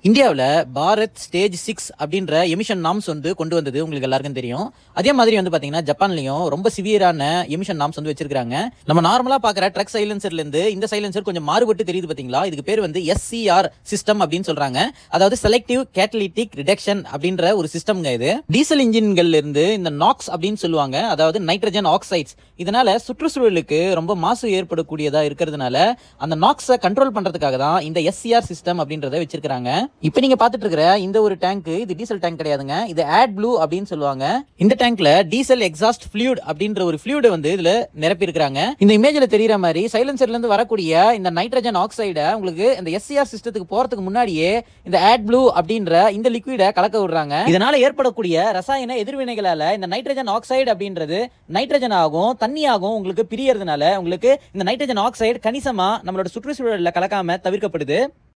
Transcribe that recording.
இந்தியாவில் Bharat stage six அப்படின்ற emission norms வந்து கொண்டு வந்தது உங்களுக்கு எல்லாருக்கும் தெரியும் அதே மாதிரி வந்து பாத்தீங்கன்னா ஜப்பான்லயும் ரொம்ப சிவியரான எமிஷன் நாம்ஸ் வந்து வச்சிருக்காங்க நம்ம நார்மலா பாக்குற ட்ரக் சைலன்சர்ல இருந்து இந்த சைலன்சர் கொஞ்சம் மாறுபட்டு தெரியுது பாத்தீங்களா இதுக்கு பேர் வந்து எஸ்சிஆர் சிஸ்டம் அப்படின்னு சொல்றாங்க அதாவது செலக்டிவ் கேட்டலிட்டிக் ரிடக்ஷன் அப்படின்ற ஒரு சிஸ்டம்ங்க இது டீசல் இன்ஜின்கள்ல இருந்து இந்த நாக்ஸ் அப்படின்னு சொல்லுவாங்க அதாவது நைட்ரஜன் ஆக்சைட்ஸ் இதனால சுற்றுச்சூழலுக்கு ரொம்ப மாசு ஏற்படக்கூடியதா இருக்கிறதுனால அந்த நாக்ஸை கண்ட்ரோல் பண்றதுக்காக தான் இந்த எஸ்சிஆர் சிஸ்டம் அப்படின்றத வச்சிருக்காங்க இப்போ நீங்க பாத்துட்டு இருக்கிற இந்த ஒரு டேங்க் இது டீசல் டேங்க் கிடையாதுங்க இது ஆட் ப்ளூ அப்படின்னு சொல்லுவாங்க இந்த டேங்க்ல டீசல் எக்ஸாஸ்ட் ஃபிளூட் அப்படின்ற ஒரு ஃபிளூட் வந்து இதுல நிரப்பி இருக்காங்க இந்த இமேஜ்ல தெரியற மாதிரி சைலன்சர்ல இருந்து வரக்கூடிய இந்த நைட்ரஜன் ஆக்சைடை உங்களுக்கு இந்த எஸ்சிஆர் சிஸ்டத்துக்கு போறதுக்கு முன்னாடியே இந்த ஆட் ப்ளூ அப்படின்ற இந்த லிக்விட கலக்க விடுறாங்க இதனால ஏற்படக்கூடிய ரசாயன எதிர்வினைகளால இந்த நைட்ரஜன் ஆக்சைடு அப்படின்றது நைட்ரஜன் ஆகும் தண்ணி ஆகும் உங்களுக்கு பிரியறதுனால உங்களுக்கு இந்த நைட்ரஜன் ஆக்சைடு கணிசமா நம்மளோட சுற்றுச்சூழல்ல கலக்காம தவிர்க்கப்படுது